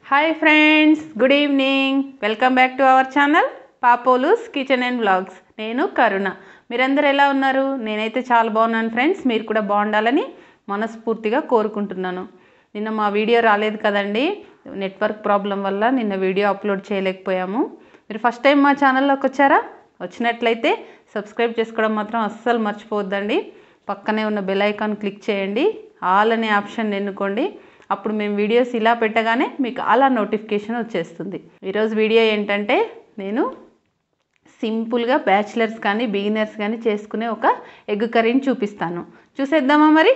hi friends good evening welcome back to our channel పాపోలుస్ kitchen and vlogs నేను కరుణ మీరందరూ ఎలా ఉన్నారు నేనైతే చాలా బాగున్నాను ఫ్రెండ్స్ మీరు కూడా బాగుండాలని మనస్ఫూర్తిగా కోరుకుంటున్నాను నిన్న మా వీడియో రాలేదు కదండి నెట్వర్క్ ప్రాబ్లం వల్ల నిన్న వీడియో అప్లోడ్ చేయలేకపోయాము మీరు ఫస్ట్ టైం మా ఛానల్లోకి వచ్చారా వచ్చినట్లయితే సబ్స్క్రైబ్ చేసుకోవడం మాత్రం అస్సలు మర్చిపోవద్దండి పక్కనే ఉన్న బెల్ ఐకాన్ క్లిక్ చేయండి ఆల్ అనే ఆప్షన్ ఎన్నుకోండి అప్పుడు మేము వీడియోస్ ఇలా పెట్టగానే మీకు అలా నోటిఫికేషన్ వచ్చేస్తుంది ఈరోజు వీడియో ఏంటంటే నేను సింపుల్గా బ్యాచిలర్స్ కానీ బిగినర్స్ కానీ చేసుకునే ఒక ఎగ్ కర్రీని చూపిస్తాను చూసేద్దామా మరి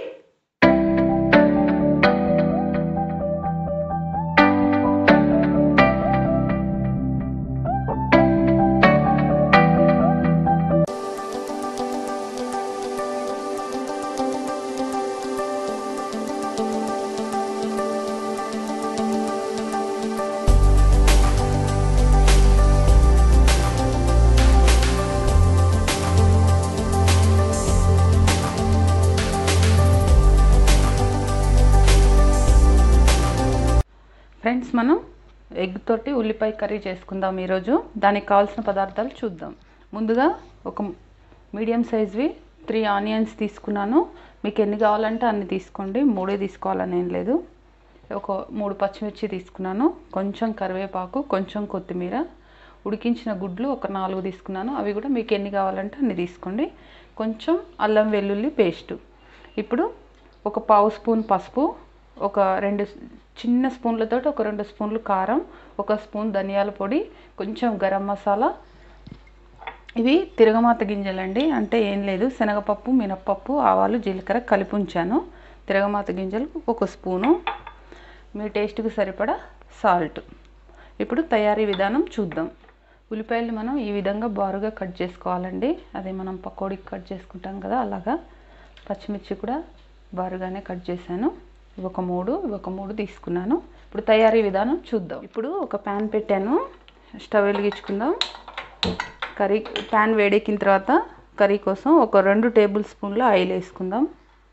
ఫ్రెండ్స్ మనం ఎగ్ తోటి ఉల్లిపాయ కర్రీ చేసుకుందాం ఈరోజు దానికి కావాల్సిన పదార్థాలు చూద్దాం ముందుగా ఒక మీడియం సైజ్వి త్రీ ఆనియన్స్ తీసుకున్నాను మీకు ఎన్ని కావాలంటే అన్ని తీసుకోండి మూడే తీసుకోవాలని ఏం లేదు ఒక మూడు పచ్చిమిర్చి తీసుకున్నాను కొంచెం కరివేపాకు కొంచెం కొత్తిమీర ఉడికించిన గుడ్లు ఒక నాలుగు తీసుకున్నాను అవి కూడా మీకు ఎన్ని కావాలంటే అన్ని తీసుకోండి కొంచెం అల్లం వెల్లుల్లి పేస్టు ఇప్పుడు ఒక పావు స్పూన్ పసుపు ఒక రెండు చిన్న స్పూన్లతో ఒక రెండు స్పూన్లు కారం ఒక స్పూన్ ధనియాల పొడి కొంచెం గరం మసాలా ఇవి తిరగమాత గింజలండి అంటే ఏం లేదు శనగపప్పు మినప్పప్పు ఆవాలు జీలకర్ర కలిపి ఉంచాను తిరగమాత గింజలు ఒక స్పూను మీ టేస్ట్కి సరిపడా సాల్ట్ ఇప్పుడు తయారీ విధానం చూద్దాం ఉల్లిపాయలు మనం ఈ విధంగా బారుగా కట్ చేసుకోవాలండి అదే మనం పకోడీకి కట్ చేసుకుంటాం కదా అలాగా పచ్చిమిర్చి కూడా బారుగానే కట్ చేశాను ఇవి ఒక మూడు ఇవి ఒక మూడు తీసుకున్నాను ఇప్పుడు తయారీ విధానం చూద్దాం ఇప్పుడు ఒక ప్యాన్ పెట్టాను స్టవ్ వెలిగించుకుందాం కర్రీ ప్యాన్ వేడెక్కిన తర్వాత కర్రీ కోసం ఒక రెండు టేబుల్ స్పూన్ల ఆయిల్ వేసుకుందాం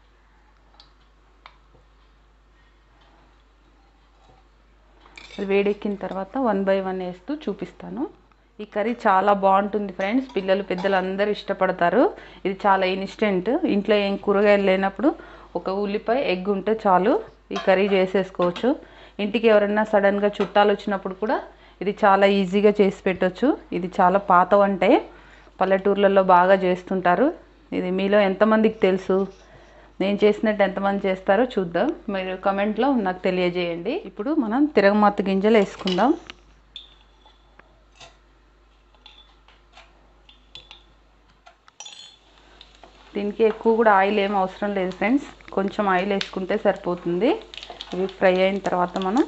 అది వేడెక్కిన తర్వాత వన్ బై వన్ వేస్తూ చూపిస్తాను ఈ కర్రీ చాలా బాగుంటుంది ఫ్రెండ్స్ పిల్లలు పెద్దలు అందరూ ఇష్టపడతారు ఇది చాలా ఇన్స్టెంట్ ఇంట్లో ఏం కూరగాయలు లేనప్పుడు ఒక ఉల్లిపాయ ఎగ్ ఉంటే చాలు ఈ కర్రీ చేసేసుకోవచ్చు ఇంటికి ఎవరైనా సడన్గా చుట్టాలు వచ్చినప్పుడు కూడా ఇది చాలా ఈజీగా చేసి పెట్టవచ్చు ఇది చాలా పాత వంటే పల్లెటూర్లలో బాగా చేస్తుంటారు ఇది మీలో ఎంతమందికి తెలుసు నేను చేసినట్టు ఎంతమంది చేస్తారో చూద్దాం మీరు కమెంట్లో నాకు తెలియజేయండి ఇప్పుడు మనం తిరగమాత గింజలు వేసుకుందాం దీనికి ఎక్కువ కూడా ఆయిల్ ఏం అవసరం లేదు ఫ్రెండ్స్ కొంచెం ఆయిల్ వేసుకుంటే సరిపోతుంది ఇవి ఫ్రై అయిన తర్వాత మనం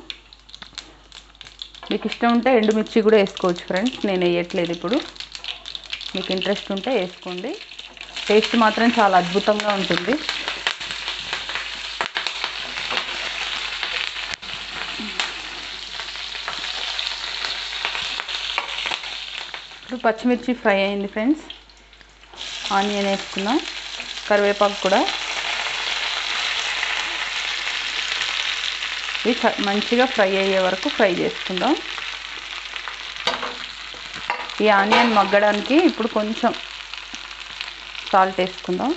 మీకు ఇష్టం ఉంటే ఎండుమిర్చి కూడా వేసుకోవచ్చు ఫ్రెండ్స్ నేను వేయట్లేదు ఇప్పుడు మీకు ఇంట్రెస్ట్ ఉంటే వేసుకోండి టేస్ట్ మాత్రం చాలా అద్భుతంగా ఉంటుంది ఇప్పుడు పచ్చిమిర్చి ఫ్రై అయింది ఫ్రెండ్స్ ఆనియన్ వేసుకుందాం కరివేపాకు కూడా ఇవి మంచిగా ఫ్రై అయ్యే వరకు ఫ్రై చేసుకుందాం ఈ ఆనియన్ మగ్గడానికి ఇప్పుడు కొంచెం సాల్ట్ వేసుకుందాం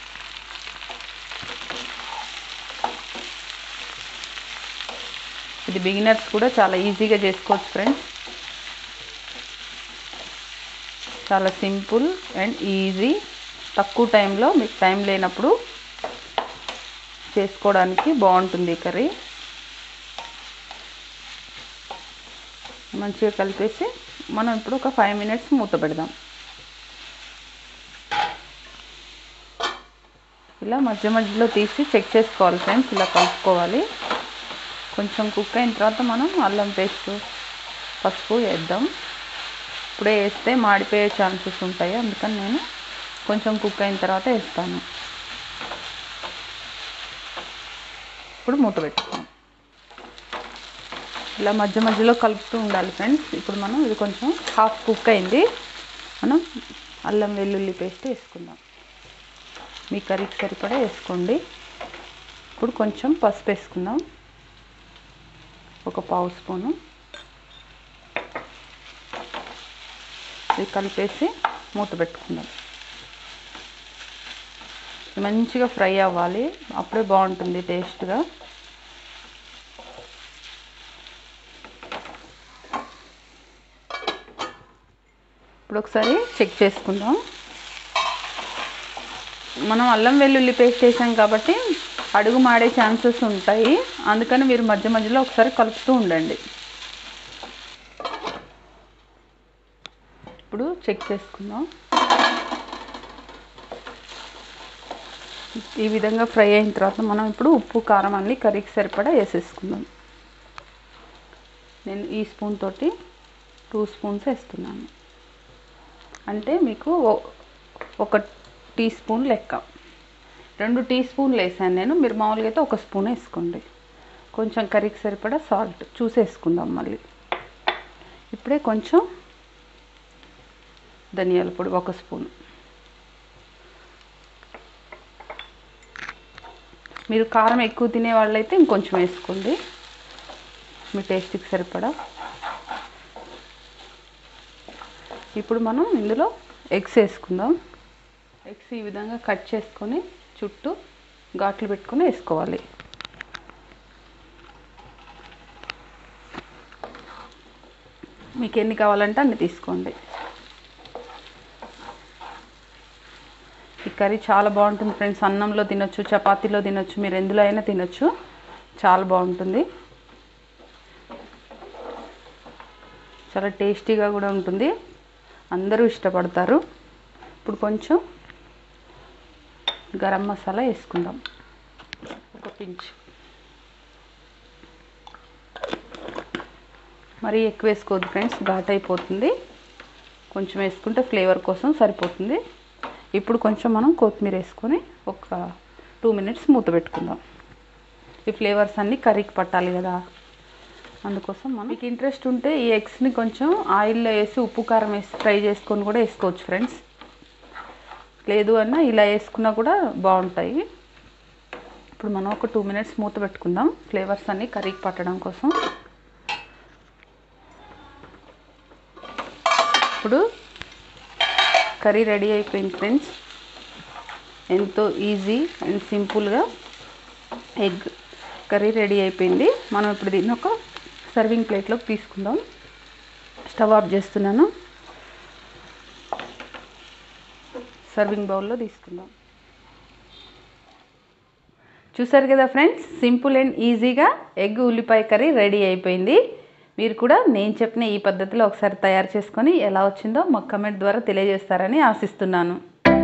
ఇది బిగినర్స్ కూడా చాలా ఈజీగా చేసుకోవచ్చు ఫ్రెండ్స్ చాలా సింపుల్ అండ్ ఈజీ తక్కువ టైంలో మీకు టైం లేనప్పుడు చేసుకోవడానికి బాగుంటుంది ఈ కర్రీ మంచిగా కలిపేసి మనం ఇప్పుడు ఒక ఫైవ్ మినిట్స్ మూత పెడదాం ఇలా మధ్య మధ్యలో తీసి చెక్ చేసుకోవాలి ఫ్రెండ్స్ ఇలా కలుపుకోవాలి కొంచెం కుక్ అయిన తర్వాత మనం అల్లం పేస్ట్ పసుపు వేద్దాం ఇప్పుడే వేస్తే మాడిపోయే ఛాన్సెస్ ఉంటాయి అందుకని నేను కొంచెం కుక్ అయిన తర్వాత వేస్తాను ఇప్పుడు మూత పెట్టుకుందాం ఇలా మధ్య మధ్యలో కలుపుతూ ఉండాలి ఫ్రెండ్స్ ఇప్పుడు మనం ఇది కొంచెం హాఫ్ కుక్ అయింది మనం అల్లం వెల్లుల్లి పేస్ట్ వేసుకుందాం మీ కర్రీకి సరిపడా వేసుకోండి ఇప్పుడు కొంచెం పసుపు వేసుకుందాం ఒక పావు స్పూను ఇది కలిపేసి మూత పెట్టుకుందాం మంచిగా ఫ్రై అవ్వాలి అప్పుడే బాగుంటుంది టేస్ట్గా ఇప్పుడు ఒకసారి చెక్ చేసుకుందాం మనం అల్లం వెల్లుల్లి పేస్ట్ వేసాం కాబట్టి అడుగు మాడే ఛాన్సెస్ ఉంటాయి అందుకని మీరు మధ్య మధ్యలో ఒకసారి కలుపుతూ ఉండండి ఇప్పుడు చెక్ చేసుకుందాం ఈ విధంగా ఫ్రై అయిన తర్వాత మనం ఇప్పుడు ఉప్పు కారం అన్ని కర్రీకి సరిపడా వేసేసుకుందాం నేను ఈ స్పూన్ తోటి టూ స్పూన్స్ వేస్తున్నాను అంటే మీకు ఓ- ఒక టీ స్పూన్ లెక్క రెండు టీ స్పూన్లు వేసాను నేను మీరు మామూలుగా అయితే ఒక స్పూన్ వేసుకోండి కొంచెం కర్రీకి సరిపడా సాల్ట్ చూసేసుకుందాం మళ్ళీ ఇప్పుడే కొంచెం ధనియాల పొడి ఒక స్పూన్ మీరు కారం ఎక్కువ తినే వాళ్ళైతే ఇంకొంచెం వేసుకోండి మీ టేస్ట్కి సరిపడా ఇప్పుడు మనం ఇందులో ఎగ్స్ వేసుకుందాం ఎగ్స్ ఈ విధంగా కట్ చేసుకొని చుట్టూ ఘాట్లు పెట్టుకొని వేసుకోవాలి మీకు ఎన్ని కావాలంటే అన్ని తీసుకోండి ఈ కర్రీ చాలా బాగుంటుంది ఫ్రెండ్స్ అన్నంలో తినొచ్చు చపాతీలో తినొచ్చు మీరు ఎందులో అయినా తినొచ్చు చాలా బాగుంటుంది చాలా టేస్టీగా కూడా ఉంటుంది అందరూ ఇష్టపడతారు ఇప్పుడు కొంచెం గరం మసాలా వేసుకుందాం ఒక పించ్ మరీ ఎక్కువ వేసుకోవద్దు ఫ్రెండ్స్ ఘాట్ అయిపోతుంది కొంచెం వేసుకుంటే ఫ్లేవర్ కోసం సరిపోతుంది ఇప్పుడు కొంచెం మనం కొత్తిమీర వేసుకొని ఒక టూ మినిట్స్ మూత పెట్టుకుందాం ఈ ఫ్లేవర్స్ అన్నీ కర్రీకి పట్టాలి కదా అందుకోసం మనం మీకు ఇంట్రెస్ట్ ఉంటే ఈ ఎగ్స్ని కొంచెం ఆయిల్లో వేసి ఉప్పు కారం వేసి ఫ్రై చేసుకొని కూడా వేసుకోవచ్చు ఫ్రెండ్స్ లేదు అన్న ఇలా వేసుకున్నా కూడా బాగుంటాయి ఇప్పుడు మనం ఒక టూ మినిట్స్ మూత పెట్టుకుందాం ఫ్లేవర్స్ అన్నీ కర్రీకి పట్టడం కోసం ఇప్పుడు కర్రీ రెడీ అయిపోయింది ఫ్రెండ్స్ ఎంతో ఈజీ అండ్ సింపుల్గా ఎగ్ కర్రీ రెడీ అయిపోయింది మనం ఇప్పుడు దీన్ని ఒక సర్వింగ్ ప్లేట్లోకి తీసుకుందాం స్టవ్ ఆఫ్ చేస్తున్నాను సర్వింగ్ బౌల్లో తీసుకుందాం చూసారు కదా ఫ్రెండ్స్ సింపుల్ అండ్ ఈజీగా ఎగ్ ఉల్లిపాయ కర్రీ రెడీ అయిపోయింది మీరు కూడా నేను చెప్పిన ఈ పద్ధతిలో ఒకసారి తయారు చేసుకొని ఎలా వచ్చిందో మా కమెంట్ ద్వారా తెలియజేస్తారని ఆశిస్తున్నాను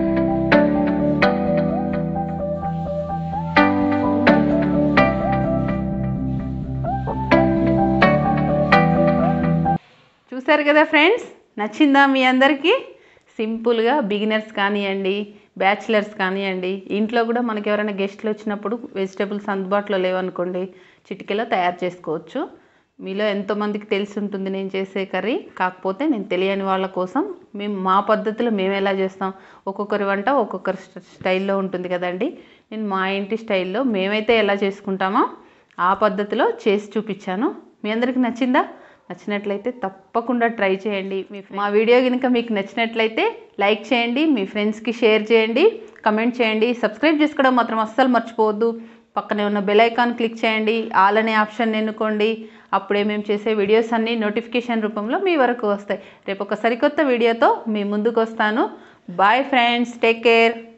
చూసారు కదా ఫ్రెండ్స్ నచ్చిందా మీ అందరికీ సింపుల్గా బిగినర్స్ కానివ్వండి బ్యాచిలర్స్ కానివ్వండి ఇంట్లో కూడా మనకి ఎవరైనా గెస్ట్లు వచ్చినప్పుడు వెజిటేబుల్స్ అందుబాటులో లేవనుకోండి చిటికెలో తయారు చేసుకోవచ్చు మీలో ఎంతోమందికి తెలిసి ఉంటుంది నేను చేసే కర్రీ కాకపోతే నేను తెలియని వాళ్ళ కోసం మేము మా పద్ధతిలో మేము ఎలా చేస్తాం ఒక్కొక్కరి వంట ఒక్కొక్కరి స్ట- స్టైల్లో ఉంటుంది కదండి నేను మా ఇంటి స్టైల్లో మేమైతే ఎలా చేసుకుంటామో ఆ పద్ధతిలో చేసి చూపించాను మీ అందరికి నచ్చిందా నచ్చినట్లయితే తప్పకుండా ట్రై చేయండి మీ మా వీడియో కనుక మీకు నచ్చినట్లయితే లైక్ చేయండి మీ ఫ్రెండ్స్కి షేర్ చేయండి కమెంట్ చేయండి సబ్స్క్రైబ్ చేసుకోవడం మాత్రం అస్సలు మర్చిపోవద్దు పక్కనే ఉన్న బెల్ ఐకాన్ క్లిక్ చేయండి ఆల్ అనే ఆప్షన్ ఎన్నుకోండి అప్పుడే మేము చేసే వీడియోస్ అన్నీ నోటిఫికేషన్ రూపంలో మీ వరకు వస్తాయి రేపు ఒక సరికొత్త వీడియోతో మీ ముందుకు వస్తాను బాయ్ ఫ్రెండ్స్ టేక్ కేర్